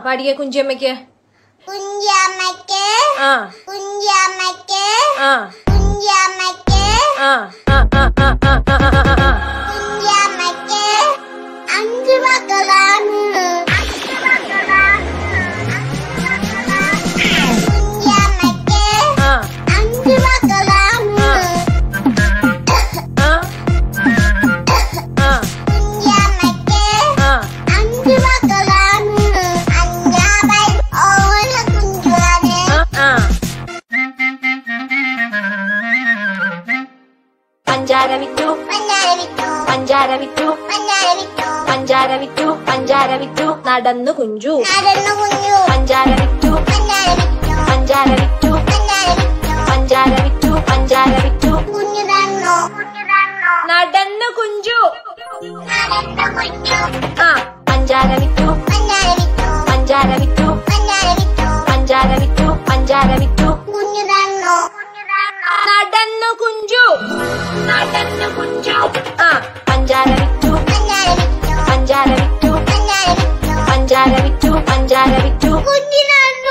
പാടിയ കുഞ്ചിയമ്മയ്ക്ക് കുഞ്ചമ്മയ്ക്ക് ആ കുഞ്ചമ്മയ്ക്ക് ആ കുഞ്ചമ്മയ്ക്ക് ആ ആ ആ ആ ആ ആ ആ ആ കുഞ്ചമ്മയ്ക്ക് അഞ്ച് മക്കളാണ് കുഞ്ചമ്മയ്ക്ക് ആ അഞ്ച് മക്കളാണ് ആ ആ കുഞ്ചമ്മയ്ക്ക് ആ അഞ്ച് മക്കളാണ് അഞ്ചാമൻ ഓരോ കുഞ്ചുവാണ് ആ പഞ്ചാര വിറ്റു പഞ്ഞാര വിറ്റു പഞ്ചാര വിറ്റു പഞ്ഞാര വിറ്റു പഞ്ചാര വിറ്റു പഞ്ചാര വിറ്റു നടന്നു കുഞ്ചു നടന്നു കുഞ്ഞു പഞ്ചാര വിറ്റു പഞ്ഞാര വിറ്റു പഞ്ചാര വിറ്റു പഞ്ഞാര വിറ്റു പഞ്ചാര വിറ്റു പഞ്ചാര വിറ്റു കുഞ്ഞു തന്നു കുഞ്ഞു തന്നു നടന്നു കുഞ്ചു നടന്നു കുഞ്ഞു ആ പഞ്ചാര വിറ്റു പഞ്ഞാര വിറ്റു പഞ്ചാര വിറ്റു പഞ്ഞാര വിറ്റു പഞ്ചാര വിറ്റു പഞ്ചാര വിറ്റു കുഞ്ഞു തന്നു കുഞ്ഞു തന്നു നടന്നു കുഞ്ചു നടന്നു കുഞ്ചു ആ പഞ്ചാര വിറ്റു പഞ്ഞാര വിറ്റു പഞ്ചാര വിറ്റു പഞ്ഞാര വിറ്റു പഞ്ചാര വിറ്റു പഞ്ചാര വിറ്റു കുഞ്ഞു തന്നു